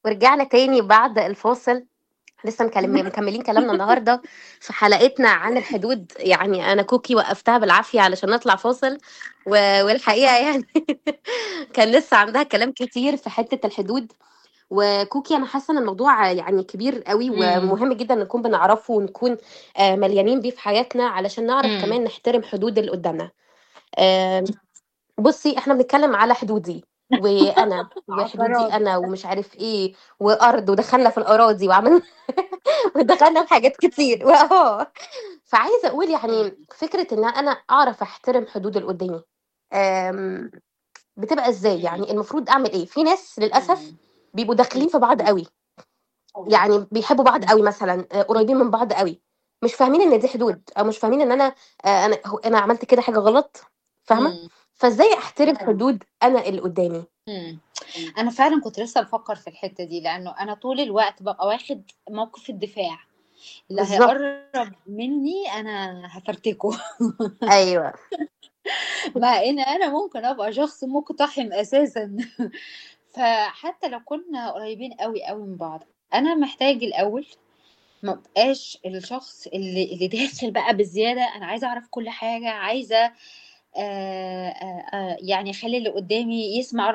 ورجعنا تاني بعد الفاصل لسه مكلم- مكملين كلامنا النهارده في حلقتنا عن الحدود يعني انا كوكي وقفتها بالعافيه علشان نطلع فاصل و- والحقيقه يعني كان لسه عندها كلام كتير في حته الحدود وكوكي انا حاسه ان الموضوع يعني كبير قوي إمم. ومهم جدا نكون بنعرفه ونكون آه، مليانين بيه في حياتنا علشان نعرف إمم. كمان نحترم حدود اللي قدامنا آم، بصي احنا بنتكلم على حدودي وانا وحدودي عقارات. انا ومش عارف ايه وارض ودخلنا في الاراضي وعملنا ودخلنا في حاجات كتير واه فعايزه اقول يعني فكره ان انا اعرف احترم حدود اللي قدامي آم، بتبقى ازاي يعني المفروض اعمل ايه في ناس للاسف إمم. بيبقوا داخلين في بعض قوي يعني بيحبوا بعض قوي مثلا آه، قريبين من بعض قوي مش فاهمين ان دي حدود او مش فاهمين ان انا آه، انا هو انا عملت كده حاجه غلط فاهمه إمم. فازاي احترم حدود انا اللي قدامي إمم. أنا فعلًا كنت لسه بافكّر في الحتّة دي، لإنه أنا طول الوقت بابقى واخد موقف الدفاع، اللي بالظبط هيقرّب منّي أنا هافرتكه ايوه مع إن أنا ممكن أبقى شخص مقتحم أساسًا فحتى لو كنا قريبين أوي، أوي من بعض، أنا محتاج الأول ما ابقاش الشخص اللي اللي داخل بقى بزيادة، أنا عايزة أعرف كل حاجة، عايزة آآ آآ آآ يعني أخلّي اللي قدّامي يسمع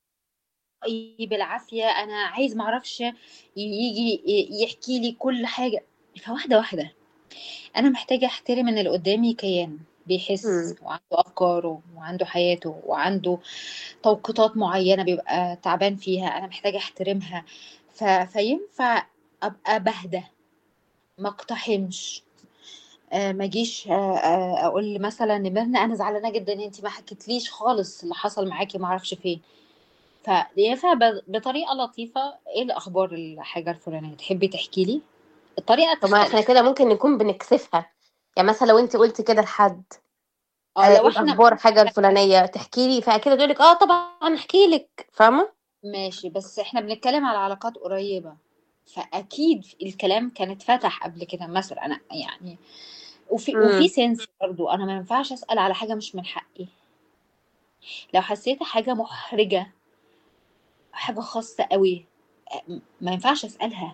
رأيي بالعافية، أنا عايز ما أعرفش ييجي ي يحكي لي كل حاجة، فواحدة، واحدة. أنا محتاجة أحترم إن اللي قدّامي كيان بيحس إمم. وعنده أفكاره وعنده حياته وعنده توقيتات معيّنة بيبقى تعبان فيها، أنا محتاجة أحترمها، ف فينفع أبقى باهدى، ما أقتحمش، آآ ما أجيش آآ أقول مثلًا لميرنا أنا زعلانة جدًا أنتِ ما حكيتليش خالص اللي حصل معاكِ ما أعرفش فين، فينفع ب بطريقة لطيفة إيه الأخبار الحاجة الفلانية، تحبي تحكي لي؟ الطريقة طب ما احنا تختلف. كده ممكن نكون بنكسفها يعني مثلا لو انت قلتي كده لحد آه آه، لو ايه إحنا الاخبار حاجه الفلانيه تحكي لي فاكيد تقول لك اه طبعا احكي لك فاهمه ماشي، بس إحنا بنتكلم على علاقات قريبة، فأكيد الكلام كان اتفتح قبل كده مثلًا أنا يعني وفي وفي امم sense برضه، أنا ما ينفعش أسأل على حاجة مش من حقي. لو حسيت حاجة محرجة حاجة خاصة أوي، أ ما ينفعش أسألها.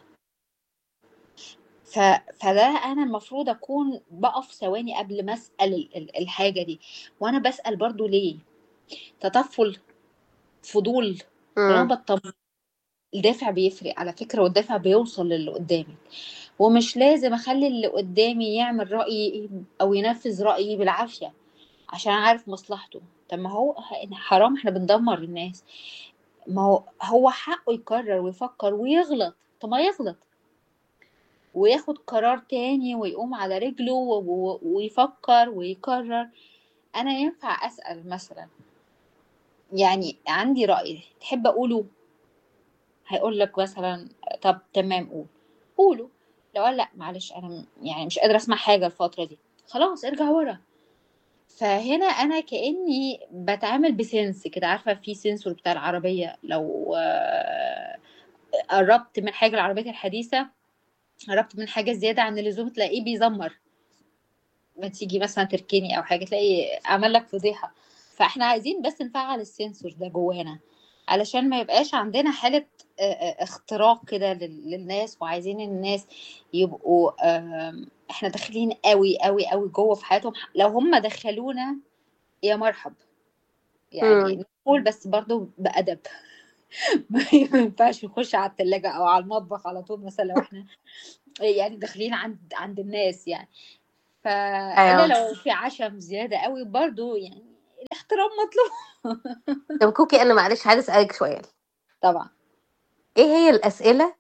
ف فده أنا المفروض أكون باقف ثواني قبل ما أسأل ال ال الحاجة دي، وأنا باسأل برضه ليه؟ تطفُّل، فضول، امم رغبة طمع. الدافع بيفرق على فكرة والدافع بيوصل للي قدّامي، ومش لازم أخلّي اللي قدّامي يعمل رأيي أو ينفّذ رأيي بالعافية عشان عارف مصلحته، طب ما هو ح حرام إحنا بندمّر الناس، ما هو هو حقه يقرر ويفكّر ويغلط، طب ما يغلط. وياخد قرار تاني ويقوم على رجله و و ويفكّر ويقرر، أنا ينفع أسأل مثلًا يعني عندي رأي تحب أقوله؟ هيقول لك مثلًا طب تمام قُل، قوله، لو قال لأ معلش أنا م يعني مش قادر أسمع حاجة الفترة دي، خلاص ارجع ورا. فهنا أنا كإني باتعامل بsense كده، عارفة في sensor بتاع العربية لو قرّبت من حاجة العربيات الحديثة، قرّبت من حاجة زيادة عن اللزوم تلاقيه بيزمّر. ما تيجي مثلًا تركني أو حاجة تلاقي عمل لك فضيحة، فإحنا عايزين بس نفعّل الsensor ده جوانا، علشان ما يبقاش عندنا حالة آآ آآ اختراق كده لل للناس وعايزين الناس يبقوا آمم إحنا داخلين أوي، أوي، أوي جوّه في حياتهم، ح لو هم دخلونا يا مرحب، يعني امم ندخل بس برضه بأدب ما ينفعش نخش على التلاجة أو على المطبخ على طول مثلًا لو إحنا يعني داخلين عند عند الناس يعني، فإلا ايوه لو في عشم زيادة أوي برضه يعني الاحترام مطلوب. طب كوكي انا معلش عايزه اسالك سؤال طبعًا. ايه هي الاسئله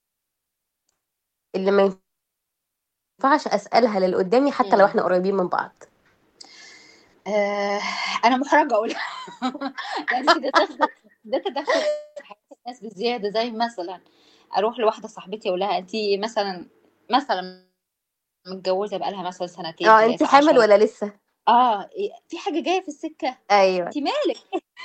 اللي ما ينفعش اسالها للي قدامي حتى لو إمم. احنا قريبين من بعض آآ أنا مُحرَجة أقولها يعني في تدخُّل ده تدخُّل في حياة الناس بزيادة، زي مثلًا أروح لواحدة صاحبتي أقول لها أنتِ مثلًا مثلًا متجوّزة بقى لها مثلًا سنتين، آه، 3، أنتِ حامل 10 والّا لسه؟ آه، آآ في حاجة جاية في السكة؟ أيوه. أنتِ مالِك؟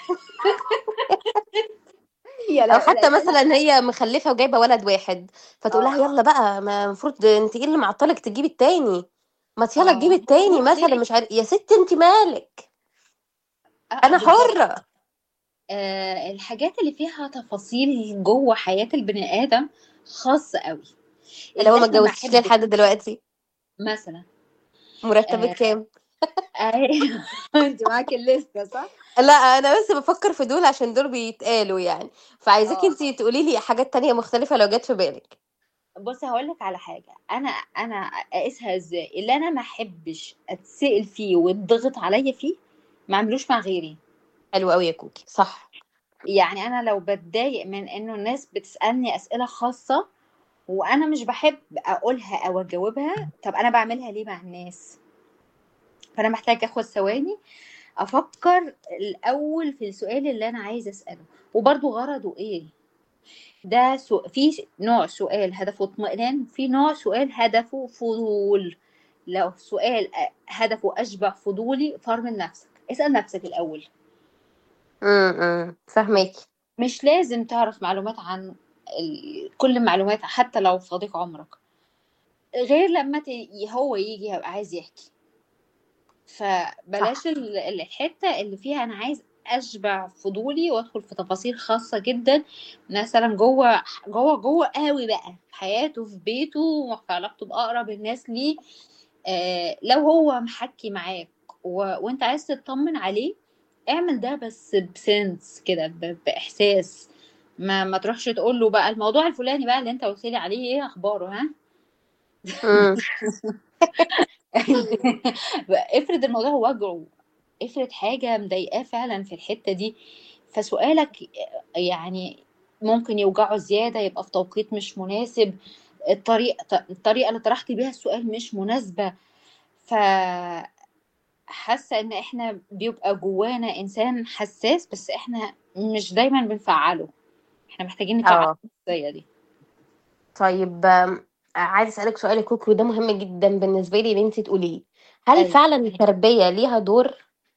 هي أو لا حتى الأسئلة مثلًا هي مخلّفة وجايبة ولد واحد، فتقول لها آه. يالّا بقى ما المفروض أنتِ إيه اللي معطّلِك تجيبي التاني؟ ما ت يالّا تجيبي آه، التاني مثلًا ليه؟ مش عار يا ستّي أنتِ مالِك؟ آه، أنا بالضبط. حُرّة. آه الحاجات اللي فيها تفاصيل جوه حياة البني آدم خاصة قوي اللي هو ما اللي احنا اتجوزتيش ليه بحب لحد دلوقتي مثلا مرتبك آه كام أيوة. انت معاكي الليستة صح؟ لا انا بس بفكر في دول عشان دول بيتقالوا يعني فعايزاكي اه انتي تقولي لي حاجات تانية مختلفة لو جت في بالك بصي هقول لك على حاجة أنا أنا أقيسها إزاي اللي أنا ما أحبش أتسأل فيه واتضغط عليا فيه ما أعملوش مع غيري حلو قوي يا كوكي صح يعني أنا لو بتضايق من إنه الناس بتسألني أسئلة خاصة وأنا مش بحب أقولها أو أجاوبها طب أنا بعملها ليه مع الناس فأنا محتاجة أخد ثواني أفكر الأول في السؤال اللي أنا عايزة أسأله وبرضه غرضه إيه ده سو... في نوع سؤال هدفه اطمئنان في نوع سؤال هدفه فضول لو سؤال أ- هدفه أشبع فضولي فرمل نفسك اسأل نفسك الأول امم فاهماكي مش لازم تعرف معلومات عن ال... كل المعلومات حتى لو صديق عمرك غير لما ت... هو يجي يبقى عايز يحكي فبلاش صح ال- الحتة اللي فيها أنا عايز أشبع فضولي وأدخل في تفاصيل خاصة جدا مثلا جوه جوه جوه قوي بقى في حياته في بيته وفي علاقته بأقرب الناس ليه آه لو هو محكي معاك و... وأنت عايز تطمن عليه اعمل ده بس بسنس كده ب... بإحساس ما ما تروحش تقول له بقى الموضوع الفلاني بقى اللي انت قلت لي عليه ايه اخباره ها امم افرض الموضوع هو وجعه افرض حاجة مضايقاه فعلا في الحتة دي فسؤالك يعني ممكن يوجعه زيادة يبقى في توقيت مش مناسب الطريقة الطريقة اللي طرحت بيها السؤال مش مناسبة ف حاسة ان احنا بيبقى جوانا انسان حساس بس احنا مش دايما بنفعله احنا محتاجين نفعل اه الشخصية دي طيب آم، عايزة أسألك سؤال يا كوكي وده مهم جدا بالنسبة لي ان انتي تقوليه هل ايوه فعلا التربية ليها دور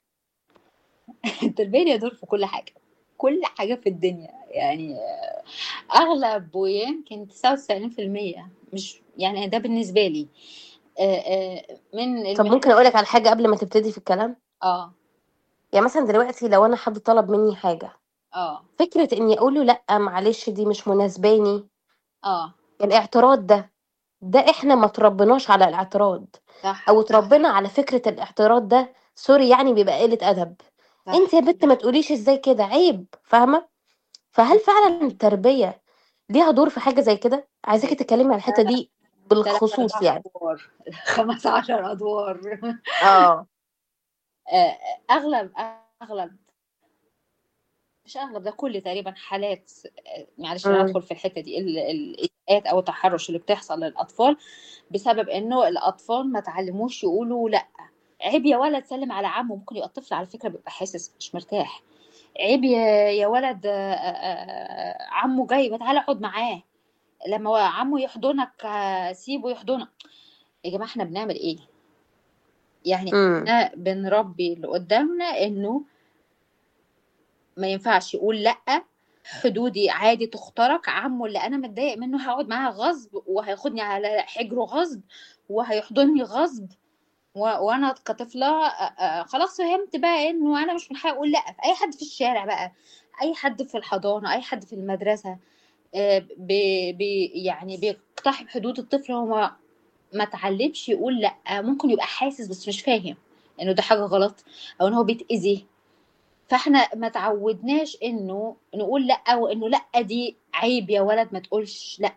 التربية ليها دور في كل حاجة كل حاجة في الدنيا يعني أغلب ويمكن 99% مش يعني ده بالنسبة لي آه، آه، من طب المحور ممكن أقولك على حاجة قبل ما تبتدي في الكلام اه يعني مثلا دلوقتي لو أنا حد طلب مني حاجة اه فكرة إني أقوله لأ معلش دي مش مناسباني اه الاعتراض ده ده إحنا ما تربناش على الاعتراض صح أو تربنا على فكرة الاعتراض ده سوري يعني بيبقى قلة أدب انت صح يا بنت ما تقوليش ازاي كده عيب فاهمة فهل فعلا التربية ليها دور في حاجة زي كده عايزاكي تتكلمي على الحتة دي ثلاث بالخصوص أربع يعني أدوار خمس عشر أدوار اه آه، أغلب أغلب مش أغلب ده كل تقريبا حالات آه، معلش أنا امم هدخل في الحتة دي ال- الإساءات أو التحرش اللي بتحصل للأطفال بسبب إنه الأطفال ما تعلموش يقولوا لأ عيب يا ولد سلم على عمه ممكن يبقى الطفل على فكرة بيبقى حاسس مش مرتاح عيب يا يا ولد آه، آه، آه، عمه جاي ما تعالى اقعد معاه لما هو عمه يحضنك آه، سيبه يحضنك يا جماعة احنا بنعمل ايه يعني امم احنا بنربي اللي قدامنا انه ما ينفعش يقول لأ حدودي عادي تخترق عمه اللي انا متضايق منه هقعد معاه غصب وهياخدني على حجره غصب وهيحضني غصب و... وانا كطفله آه، آه، خلاص فهمت بقى انه انا مش من حقي اقول لا في اي حد في الشارع بقى اي حد في الحضانه اي حد في المدرسه آه، بي بي يعني بيقتحم حدود الطفل هو ما ما اتعلمش يقول لا ممكن يبقى حاسس بس مش فاهم انه ده حاجه غلط او ان هو بيتاذي فاحنا ما تعودناش انه نقول لا وانه لا دي عيب يا ولد ما تقولش لا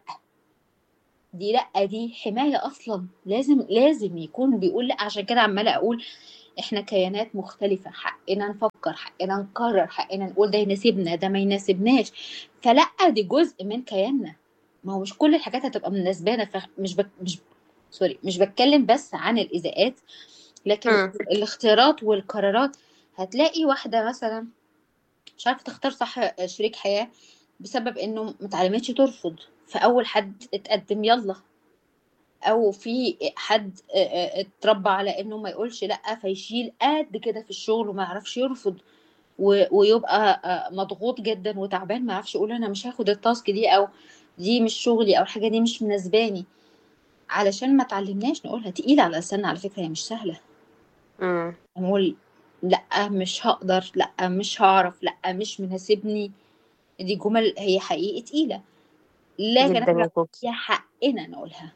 دي لا دي حمايه اصلا لازم لازم يكون بيقول لا عشان كده عماله اقول احنا كيانات مختلفة حقنا نفكر حقنا نقرر حقنا نقول ده يناسبنا ده ما يناسبناش فلا دي جزء من كياننا ما هو مش كل الحاجات هتبقى مناسبانا فمش بك... مش سوري مش بتكلم بس عن الإذاءات لكن امم الاختيارات والقرارات هتلاقي واحدة مثلا مش عارفة تختار صح شريك حياة بسبب انه متعلمتش ترفض فأول حد اتقدم يلا او في حد آه، آه، اتربى على انه ما يقولش لا فيشيل قد كده في الشغل وما يعرفش يرفض و- ويبقى آه، مضغوط جدا وتعبان ما يعرفش يقول انا مش هاخد التاسك دي او دي مش شغلي او الحاجه دي مش مناسباني علشان ما اتعلمناش نقولها تقيله على لساننا على فكره هي مش سهله امم نقول لا مش هقدر لا مش هعرف لا مش مناسبني دي جمل هي حقيقي تقيلة لكن جدا احنا يا كوكي هي حقنا نقولها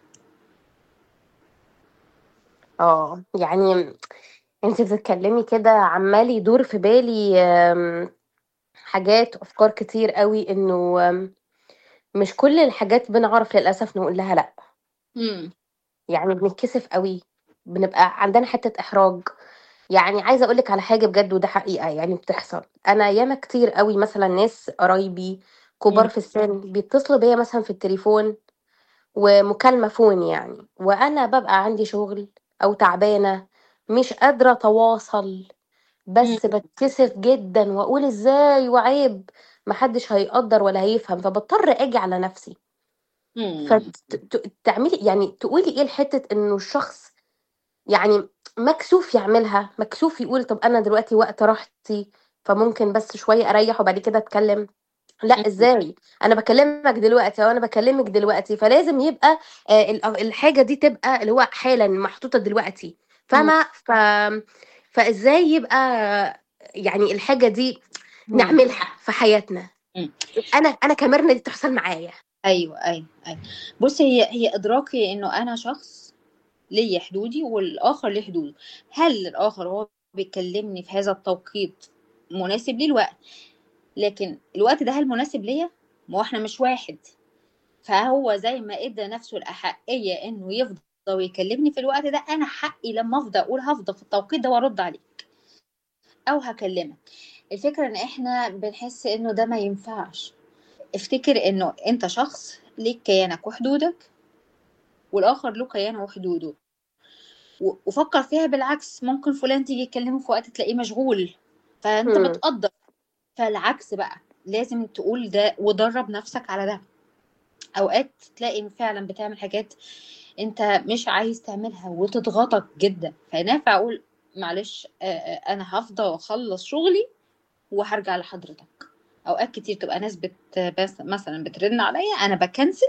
اه يعني انت بتتكلمي كده عمال يدور في بالي آم، حاجات وافكار كتير قوي انه آم، مش كل الحاجات بنعرف للاسف نقول لها لا امم يعني بنتكسف قوي بنبقى عندنا حتة احراج يعني عايزه اقول لك على حاجه بجد وده حقيقه يعني بتحصل انا ياما كتير قوي مثلا ناس قرايبي كبار في السن بيتصلوا بيا مثلا في التليفون ومكالمه فون يعني وانا ببقى عندي شغل او تعبانه مش قادره اتواصل بس بتكسف جدا واقول ازاي وعيب محدش هيقدر ولا هيفهم فبضطر اجي على نفسي امم فتعملي يعني تقولي ايه لحته انه الشخص يعني مكسوف يعملها مكسوف يقول طب انا دلوقتي وقت راحتي فممكن بس شويه اريح وبعد كده اتكلم لا ازاي انا بكلمك دلوقتي او انا بكلمك دلوقتي فلازم يبقى آه، ال- الحاجه دي تبقى اللي هو حالا محطوطه دلوقتي فاهمه ف فازاي يبقى يعني الحاجه دي نعملها في حياتنا مم. انا انا كمرنا دي تحصل معايا ايوه ايوه ايوه بصي هي هي ادراكي انه انا شخص ليا حدودي والاخر ليه حدوده هل الاخر هو بيكلمني في هذا التوقيت مناسب لي الوقت لكن الوقت ده هل مناسب ليا ما هو احنا مش واحد فهو زي ما ادى نفسه الاحقيه انه يفضل ويكلمني في الوقت ده انا حقي لما افضل اقول هفضل في التوقيت ده وارد عليك او هكلمك الفكره ان احنا بنحس انه ده ما ينفعش افتكر انه انت شخص ليك كيانك وحدودك والاخر له كيانه وحدوده و- وفكر فيها بالعكس ممكن فلان تيجي يكلمه في وقت تلاقيه مشغول فانت مم. بتقدر فالعكس بقى لازم تقول ده ودرب نفسك على ده اوقات تلاقي فعلا بتعمل حاجات انت مش عايز تعملها وتضغطك جدا فينفع اقول معلش آه، آه، انا هفضل اخلص شغلي وهرجع لحضرتك اوقات كتير تبقى ناس بت بس مثلا بترن عليا انا بكنسل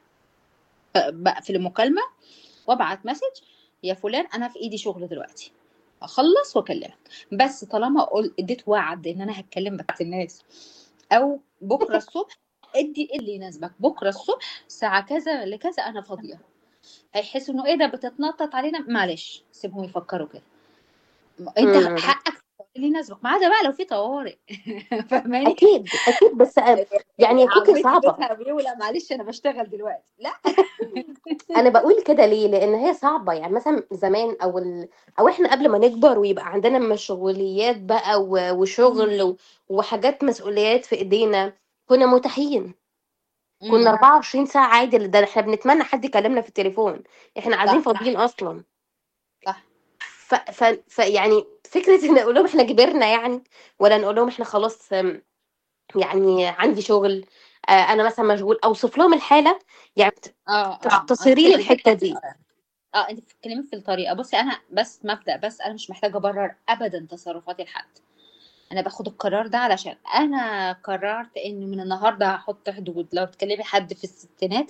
آه، بقفل المكالمه وابعت مسج يا فلان انا في ايدي شغل دلوقتي اخلص واكلمك بس طالما قل اديت وعد ان انا هتكلم بتاعت الناس او بكره الصبح ادي اللي يناسبك بكره الصبح الساعه كذا لكذا انا فاضيه هيحسوا انه ايه ده بتتنطط علينا معلش سيبهم يفكروا كده انت مم. حقك اللي يناسبك ما عدا بقى لو في طوارئ فاهماني اكيد اكيد بس يعني يا كوكي عربيتي صعبه جوزها بيولع معلش انا بشتغل دلوقتي لا انا بقول كده ليه لان هي صعبه يعني مثلا زمان او ال... او احنا قبل ما نكبر ويبقى عندنا مشغوليات بقى و... وشغل و... وحاجات مسؤوليات في ايدينا كنا متاحين كنا مم. 24 ساعه عادي ده احنا بنتمنى حد يكلمنا في التليفون احنا قاعدين صح فاضيين اصلا صح ف... ف... ف يعني فكره ان نقول لهم احنا كبرنا يعني ولا نقول لهم احنا خلاص أم، يعني عندي شغل آه، انا مثلا مشغول اوصف لهم الحاله يعني اه اه انت تختصري لي بتتكلمي الحته دي اه انت بتتكلمي في الطريقه بصي انا بس مبدا بس انا مش محتاجه ابرر ابدا تصرفاتي لحد انا باخد القرار ده علشان انا قررت ان من النهارده هحط حدود لو بتكلمي حد في الستينات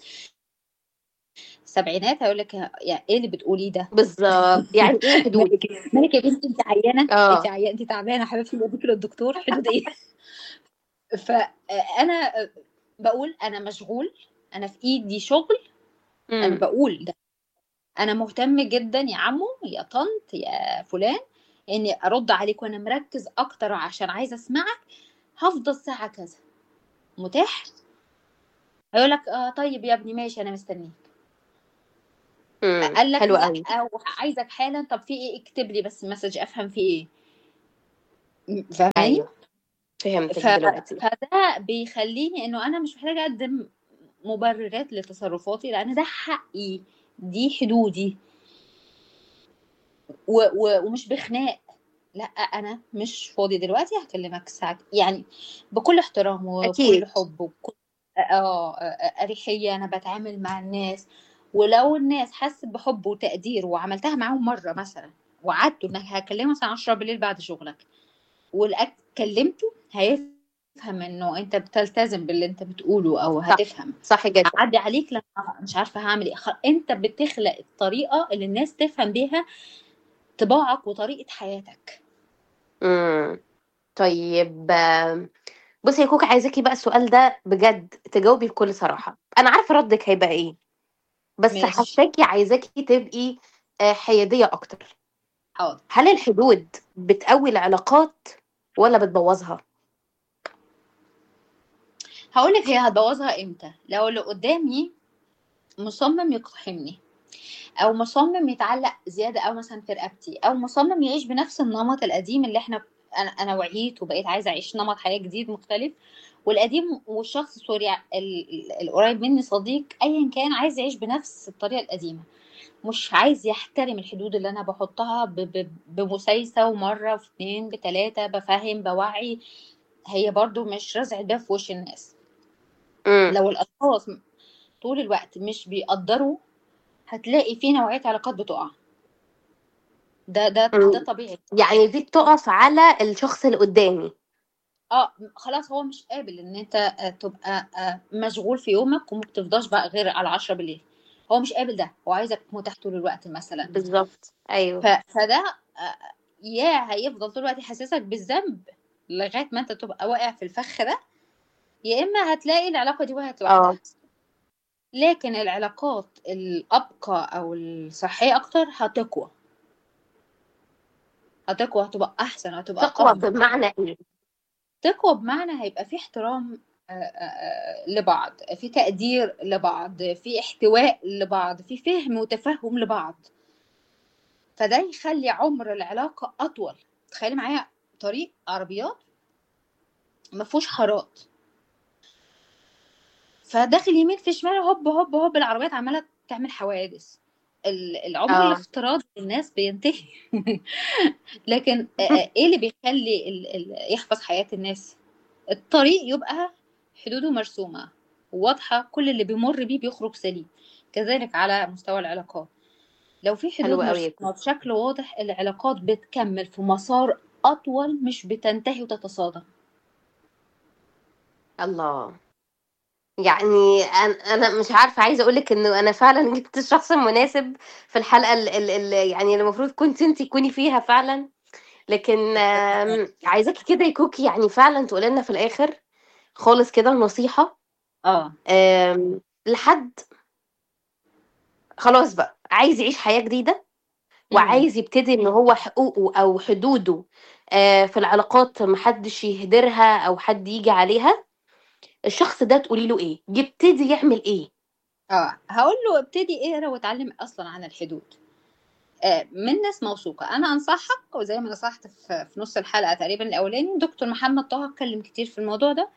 السبعينات هيقول لك يا ايه اللي بتقوليه ده بالظبط يعني ايه حدود مالك مالك يا بنتي انت عيانه انت اه عيانه انت تعبانه يا حبيبتي وديك للدكتور حدود ايه فانا بقول انا مشغول انا في ايدي شغل انا امم بقول ده انا مهتم جدا يا عمو يا طنط يا فلان اني ارد عليك وانا مركز اكتر عشان عايزه اسمعك هفضل ساعه كذا متاح هيقول لك آه طيب يا ابني ماشي انا مستنيك امم قال لك حلو لا قوي عايزك حالا طب في ايه اكتب لي بس مسج افهم في ايه فاهماني ايوه فهمتك ف... دلوقتي فده بيخليني انه انا مش محتاجه اقدم مبررات لتصرفاتي لان ده حقي دي حدودي و... و... ومش بخناق لا انا مش فاضي دلوقتي هكلمك ساعة يعني بكل احترام وكل اكيد حب وكل اه اريحيه انا بتعامل مع الناس ولو الناس حست بحب وتقدير وعملتها معاهم مره مثلا وعدته انك هكلمه مثلا 10 بالليل بعد شغلك ولقاك كلمته هيفهم انه انت بتلتزم باللي انت بتقوله او صح هتفهم صح جدا هعدي عليك لما مش عارفه هعمل ايه خ- انت بتخلق الطريقه اللي الناس تفهم بيها طباعك وطريقه حياتك امم طيب آم، بصي يا كوكا عايزاكي بقى السؤال ده بجد تجاوبي بكل صراحة أنا عارفة ردك هيبقى إيه بس ماشي حاساكي عايزاكي تبقي آه، حيادية أكتر حاضر هل الحدود بتقوي العلاقات ولا بتبوظها؟ هقول لك هي هتبوظها امتى لو اللي قدامي مصمم يقتحمني او مصمم يتعلق زياده او مثلا في رقبتي او مصمم يعيش بنفس النمط القديم اللي احنا انا انا وعيت وبقيت عايزه اعيش نمط حياه جديد مختلف والقديم والشخص سوري ال- ال- القريب مني صديق ايا كان عايز يعيش بنفس الطريقه القديمه مش عايز يحترم الحدود اللي انا بحطها ب- ب- بمسايسه ومره وفي اتنين بتلاته بفهم بوعي هي برضو مش رزع ده في وش الناس امم لو الاشخاص طول الوقت مش بيقدروا هتلاقي في نوعيه علاقات بتقع ده ده ده أمم. طبيعي يعني دي بتقف على الشخص اللي قدامي اه خلاص هو مش قابل ان انت آه، تبقى آه، مشغول في يومك وما بتفضاش بقى غير على عشرة بالليل هو مش قابل ده هو عايزك متاح طول الوقت مثلا بالظبط ف... أيوه فده آه، يا هيفضل طول الوقت يحسسك بالذنب لغايه ما انت تبقى واقع في الفخ ده يا اما هتلاقي العلاقه دي وقعت اه لوحدها لكن العلاقات الابقى او الصحيه اكتر هتقوى هتقوى هتبقى احسن هتبقى تقوى افضل بمعنى إيه؟ تقوى بمعنى هيبقى في احترام آه، آه، آه، لبعض في تقدير لبعض في احتواء لبعض في فهم وتفهم لبعض فده يخلي عمر العلاقة أطول تخيلي معايا طريق عربيات ما فيهوش حارات فداخل يمين في شمال هوب هوب هوب العربيات عمالة تعمل حوادث ال- العمر اه الافتراضي للناس بينتهي لكن آه، آه، ايه اللي بيخلي ال- ال- يحفظ حياة الناس الطريق يبقى حدوده مرسومة واضحة كل اللي بيمر بيه بيخرج سليم كذلك على مستوى العلاقات لو في حدود حلو قوي يا مرسومة كوكا بشكل واضح العلاقات بتكمل في مسار أطول مش بتنتهي وتتصادم الله يعني انا أنا مش عارفه عايزه اقول لك انه انا فعلا جبت الشخص المناسب في الحلقه اللي يعني المفروض كنت انت تكوني فيها فعلا لكن آم، عايزاكي كده يا كوكي يعني فعلا تقولي لنا في الاخر خالص كده نصيحه اه آم، لحد خلاص بقى عايز يعيش حياه جديده امم وعايز يبتدي ان هو حقوقه او حدوده آه، في العلاقات محدش يهدرها او حد يجي عليها الشخص ده تقولي له ايه يبتدي يعمل ايه اه هقول له ابتدي اقرا واتعلم اصلا عن الحدود آه، من ناس موثوقة أنا أنصحك وزي ما نصحت في في نص الحلقة تقريبا الأولاني دكتور محمد طه اتكلم كتير في الموضوع ده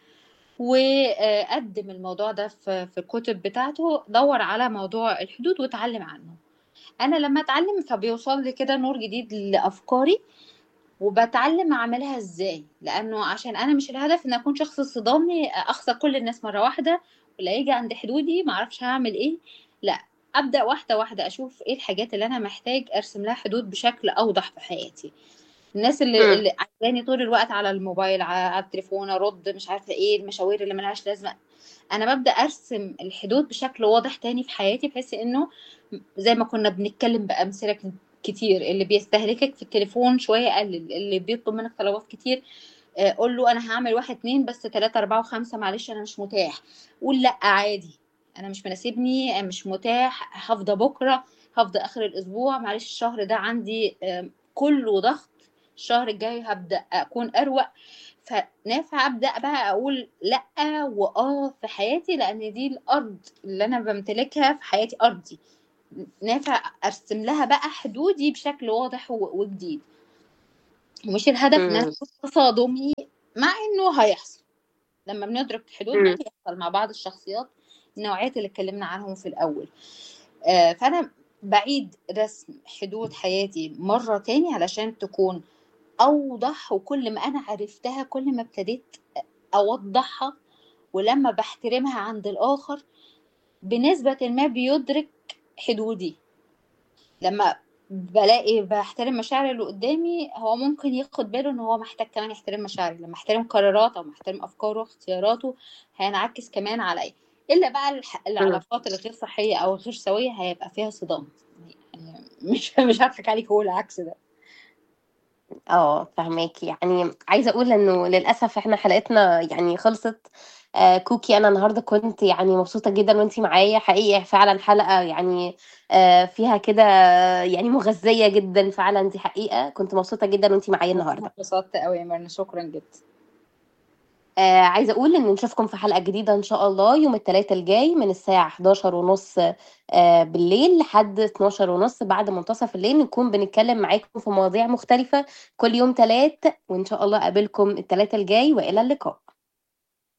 وقدم الموضوع ده في في الكتب بتاعته دور على موضوع الحدود واتعلم عنه أنا لما أتعلم فبيوصل لي كده نور جديد لأفكاري وبتعلم أعملها إزاي لأنه عشان أنا مش الهدف إن أكون شخص صدامي أخسر كل الناس مرة واحدة ولا يجي عند حدودي معرفش هعمل إيه لا ابدا واحده واحده اشوف ايه الحاجات اللي انا محتاج ارسم لها حدود بشكل اوضح في حياتي الناس اللي مم. اللي عايزاني طول الوقت على الموبايل على على التليفون ارد مش عارفه ايه المشاوير اللي ملهاش لازمه انا ببدا ارسم الحدود بشكل واضح تاني في حياتي بحيث انه زي ما كنا بنتكلم بامثله ك- كتير اللي بيستهلكك في التليفون شويه قلل اللي بيطلب منك طلبات كتير آه، قول له انا هعمل واحد اتنين بس تلاتة اربعة وخمسة معلش انا مش متاح قول لا عادي انا مش مناسبني أنا مش متاح هفضى بكره هفضى اخر الاسبوع معلش الشهر ده عندي آم، كله ضغط الشهر الجاي هبدا اكون اروق فنافع ابدا بقى اقول لا واه في حياتي لان دي الارض اللي انا بمتلكها في حياتي ارضي نافع ارسم لها بقى حدودي بشكل واضح و- وجديد ومش الهدف ان انا مم. اكون تصادمي مع انه هيحصل لما بندرك الحدود ده مم. بيحصل مع بعض الشخصيات النوعيات اللي اتكلمنا عنهم في الاول آه، فانا بعيد رسم حدود حياتي مرة تاني علشان تكون اوضح وكل ما انا عرفتها كل ما ابتديت اوضحها ولما بحترمها عند الاخر بنسبة ما بيدرك حدودي لما بلاقي بحترم مشاعر اللي قدامي هو ممكن ياخد باله ان هو محتاج كمان يحترم مشاعري لما احترم قراراته او محترم افكاره واختياراته هينعكس كمان عليا الا بقى الح- مم. العلاقات الغير صحيه او غير سويه هيبقى فيها صدام يعني مش مش هضحك عليك هو العكس ده اه فهماكي يعني عايزه اقول انه للاسف احنا حلقتنا يعني خلصت آه كوكي انا النهارده كنت يعني مبسوطه جدا وانتي معايا حقيقي فعلا حلقه يعني آه فيها كده يعني مغذيه جدا فعلا دي حقيقه كنت مبسوطه جدا وانتي معايا انا النهارده اتبسطت قوي يا مرنا شكرا جدا آه عايزه اقول ان نشوفكم في حلقه جديده ان شاء الله يوم الثلاثاء الجاي من الساعه 11 ونص آه بالليل لحد 12 ونص بعد منتصف الليل نكون بنتكلم معاكم في مواضيع مختلفه كل يوم ثلاث وان شاء الله اقابلكم الثلاثاء الجاي والى اللقاء